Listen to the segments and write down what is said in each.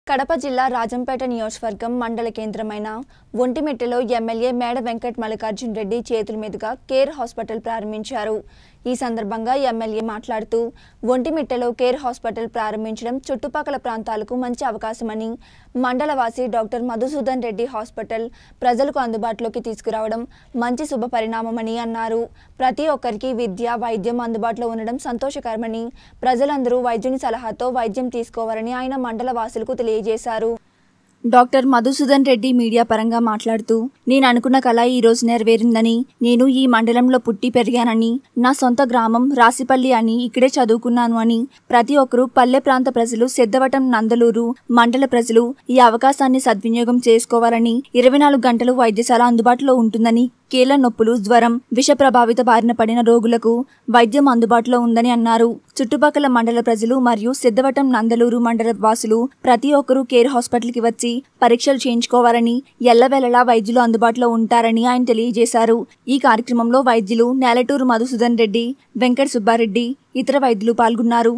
కడప జిల్లా రాజంపేట నియోజకవర్గం మండల కేంద్రమైన ఒంటిమిట్టలో ఎమ్మెల్యే మేడ వెంకట్ మల్లికార్జున్ రెడ్డి చేతుల మీదుగా కేర్ హాస్పిటల్ ప్రారంభించారు ఈ సందర్భంగా ఎమ్మెల్యే మాట్లాడుతూ ఒంటిమిట్టలో కేర్ హాస్పిటల్ ప్రారంభించడం చుట్టుపక్కల ప్రాంతాలకు మంచి అవకాశమని మండలవాసి డాక్టర్ మధుసూదన్ రెడ్డి హాస్పిటల్ ప్రజలకు అందుబాటులోకి తీసుకురావడం మంచి శుభ పరిణామమని అన్నారు ప్రతి ఒక్కరికి విద్య వైద్యం అందుబాటులో ఉండడం సంతోషకరమని ప్రజలందరూ వైద్యుని సలహాతో వైద్యం తీసుకోవాలని ఆయన మండల వాసులకు తెలియజేశారు డాక్టర్ మధుసూదన్ రెడ్డి మీడియా పరంగా మాట్లాడుతూ నేను అనుకున్న కళ ఈ రోజు నెరవేరిందని నేను ఈ మండలంలో పుట్టి పెరిగానని నా సొంత గ్రామం రాసిపల్లి అని ఇక్కడే చదువుకున్నాను అని ప్రతి ఒక్కరూ పల్లె ప్రాంత ప్రజలు సిద్ధవటం నందలూరు మండల ప్రజలు ఈ అవకాశాన్ని సద్వినియోగం చేసుకోవాలని ఇరవై నాలుగు గంటలు వైద్యశాల అందుబాటులో ఉంటుందని కీళ్ల నొప్పులు జ్వరం విష ప్రభావిత బారిన పడిన రోగులకు వైద్యం అందుబాటులో ఉందని అన్నారు చుట్టుపక్కల మండల ప్రజలు మరియు సిద్ధవటం నందలూరు మండల వాసులు ప్రతి ఒక్కరూ కేర్ హాస్పిటల్కి వచ్చి పరీక్షలు చేయించుకోవాలని ఎల్లవేళలా వైద్యులు అందుబాటులో ఉంటారని ఆయన తెలియజేశారు ఈ కార్యక్రమంలో వైద్యులు నేలటూరు మధుసూదన్ రెడ్డి వెంకట సుబ్బారెడ్డి ఇతర వైద్యులు పాల్గొన్నారు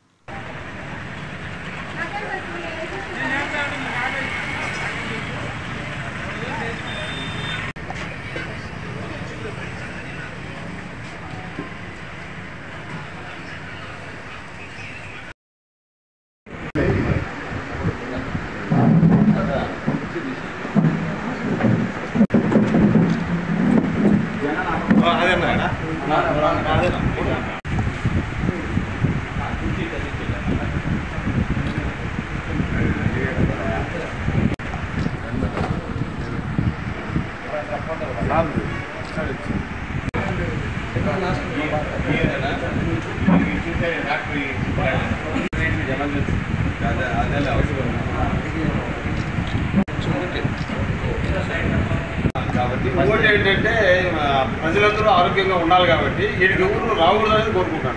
అదేనా అదేనా అదే అదే అవసరం కాబట్టి ఇంకోటి ఏంటంటే ఆ, ప్రజలందరూ ఆరోగ్యంగా ఉండాలి కాబట్టి వీటికి ఎవరు రాకూడదని కోరుకుంటాను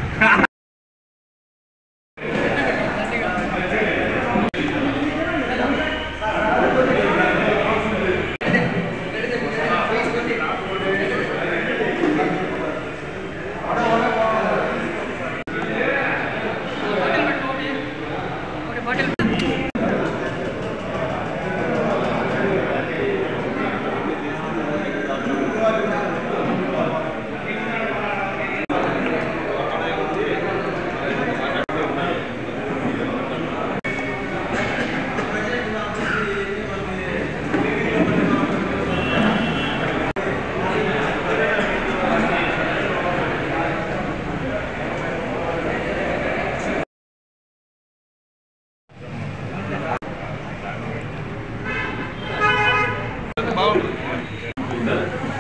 బాగుంటుంది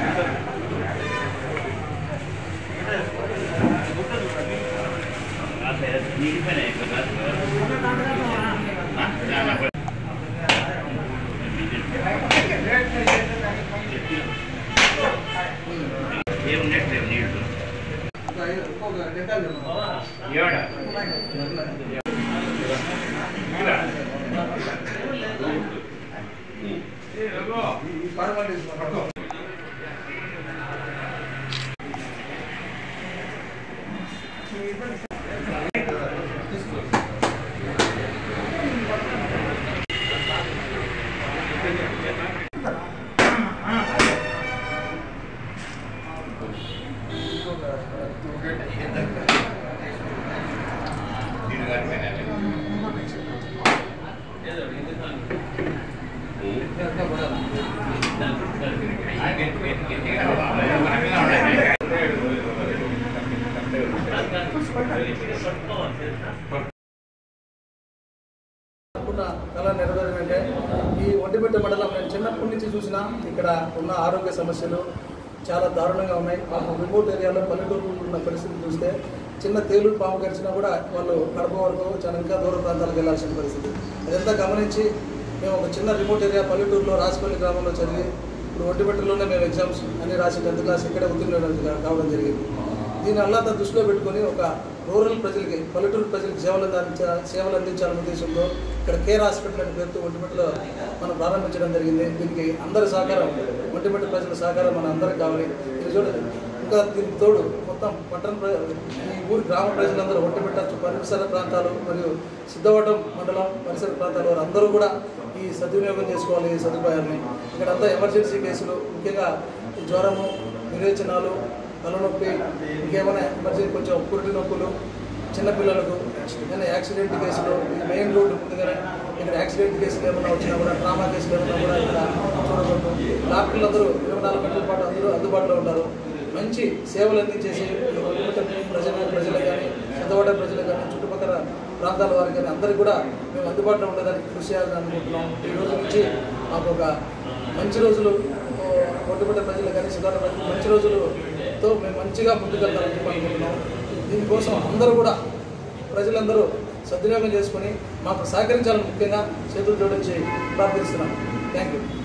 అనుకున్న కళ నెరవేరిందంటే ఈ ఒంటిమిట్ట మండలం నేను చిన్నప్పటి నుంచి చూసిన ఇక్కడ ఉన్న ఆరోగ్య సమస్యలు చాలా దారుణంగా ఉన్నాయి పాపం రిమోట్ ఏరియాలో పల్లెటూరు ఉన్న పరిస్థితి చూస్తే చిన్న తేలు పాము గడిచినా కూడా వాళ్ళు కడప వరకు చాలా ఇంకా దూర ప్రాంతాలకు వెళ్ళాల్సిన పరిస్థితి అదంతా గమనించి మేము ఒక చిన్న రిమోట్ ఏరియా పల్లెటూరులో రాసిపల్లి గ్రామంలో చదివి ఇప్పుడు ఒంటిమిట్టలోనే మేము ఎగ్జామ్స్ అన్ని రాసి టెన్త్ క్లాస్ ఇక్కడే ఉత్తీర్ణులు కావడం జరిగింది దీని అల్లాత దృష్టిలో పెట్టుకొని ఒక రూరల్ ప్రజలకి పల్లెటూరు ప్రజలకు సేవలు అందించ సేవలు అందించాలనే ఉద్దేశంతో ఇక్కడ కేర్ హాస్పిటల్ అనే పేరుతో ఒంటిమిట్టలో మనం ప్రారంభించడం జరిగింది దీనికి అందరి సహకారం ఒంటిమిట్ట ప్రజల సహకారం మన అందరికి కావాలి ఇది చూడండి ఇంకా దీనికి తోడు మొత్తం పట్టణ ప్ర- ఈ ఊరి గ్రామ ప్రజలందరూ ఒంటిమిట్ట పరిసర ప్రాంతాలు మరియు సిద్ధవటం మండలం పరిసర ప్రాంతాల వారు అందరూ కూడా ఈ సద్వినియోగం చేసుకోవాలి ఈ సదుపాయాన్ని ఇక్కడ అంతా ఎమర్జెన్సీ కేసులు ముఖ్యంగా ఈ జ్వరము విరేచనాలు తలనొప్పి ఇంకేమైనా ఎమర్జెన్సీ కొంచెం పురిటి నొప్పులు చిన్నపిల్లలకు ఏదైనా యాక్సిడెంట్ కేసులు ఈ మెయిన్ రోడ్డు ముందుగానే ఇక్కడ యాక్సిడెంట్ కేసులు ఏమైనా వచ్చినా కూడా ట్రామా కేసులు ఏమైనా కూడా ఇక్కడ చూడబోతు డాక్టర్లు అందరూ ఇరవై నాలుగు గంటల పాటు అందరూ అందుబాటులో ఉంటారు మంచి సేవలు అందించేసి ఈ ఒంటిమిట్ట ప్రజలు ప్రజలకు కానీ పెద్దవాడ ప్రజలకు కానీ చుట్టుపక్కల ప్రాంతాల వారికి కానీ అందరికీ కూడా మేము అందుబాటులో ఉండడానికి కృషి చేయాలని అనుకుంటున్నాం ఈ రోజు నుంచి మాకు ఒక మంచి రోజులు ఓ, ఒంటిమిట్ట ప్రజలు కానీ సిద్ధార్థ ప్రజలు మంచి రోజులతో మేము మంచిగా ముందుకెళ్తామని చెప్పి అనుకుంటున్నాం దీనికోసం అందరూ కూడా ప్రజలందరూ సద్వినియోగం చేసుకొని మాకు సహకరించాలని ముఖ్యంగా చేతులు జోడించి ప్రార్థిస్తున్నాం థ్యాంక్ యూ